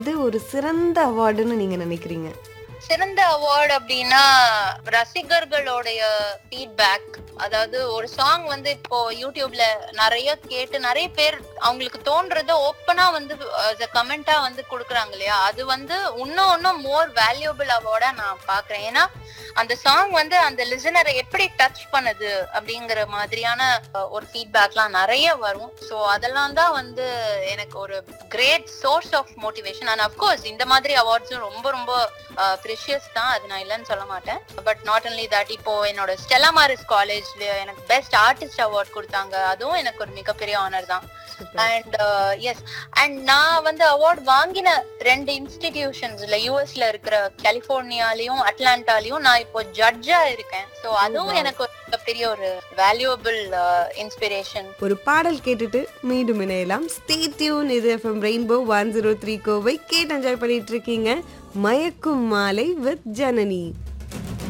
இது ஒரு சிறந்த அவார்டுன்னு நீங்க நினைக்கிறீங்க சிறந்த அவார்டு அப்படின்னா ரசிகர்களுடைய ஃபீட்பேக் அதாவது ஒரு சாங் வந்து இப்போ யூடியூப்ல நிறைய கேட்டு நிறைய பேர் அவங்களுக்கு தோன்றத ஓப்பனா வந்து கமெண்டா வந்து கொடுக்குறாங்க இல்லையா அது வந்து இன்னும் இன்னும் மோர் வேல்யூபிள் அவார்டா நான் பாக்குறேன் ஏன்னா அந்த சாங் வந்து அந்த லிசனரை எப்படி டச் பண்ணுது அப்படிங்கிற மாதிரியான அஹ், ஒரு ஃபீட்பேக்லாம் நிறைய வரும் ஸோ அதெல்லாம் தான் வந்து எனக்கு ஒரு great source of motivation and of course இந்த மாதிரி அவார்ட்ஸும் ரொம்ப ரொம்ப ப்ரிஷியஸ் தான் அது நான் இல்லைன்னு சொல்ல மாட்டேன் பட் நாட் ஒன்லி தட் இப்போ என்னோட ஸ்டெலா மாரிஸ் காலேஜ்ல எனக்கு பெஸ்ட் ஆர்டிஸ்ட் அவார்ட் கொடுத்தாங்க அதுவும் எனக்கு ஒரு மிகப்பெரிய ஆனர் தான் அண்ட் எஸ் அண்ட் நான் வந்து அவார்ட் வாங்கின ரெண்டு இன்ஸ்டிடியூஷன்ஸ்ல யூஎஸ்ல இருக்கிற கலிபோர்னியாலயும் அட்லாண்டாலயும் நான் இப்போ ஜட்ஜா இருக்கேன் சோ அதுவும் எனக்கு ஒரு மிகப்பெரிய ஒரு வேல்யூபிள் இன்ஸ்பிரேஷன் ஒரு பாடல் கேட்டுட்டு மீண்டும் இணையலாம் ஸ்டே டியூன் இது FM rainbow one zero three Kovai கேட்டு என்ஜாய் பண்ணிட்டு இருக்கீங்க மயக்கும் மாலை வித் ஜனனி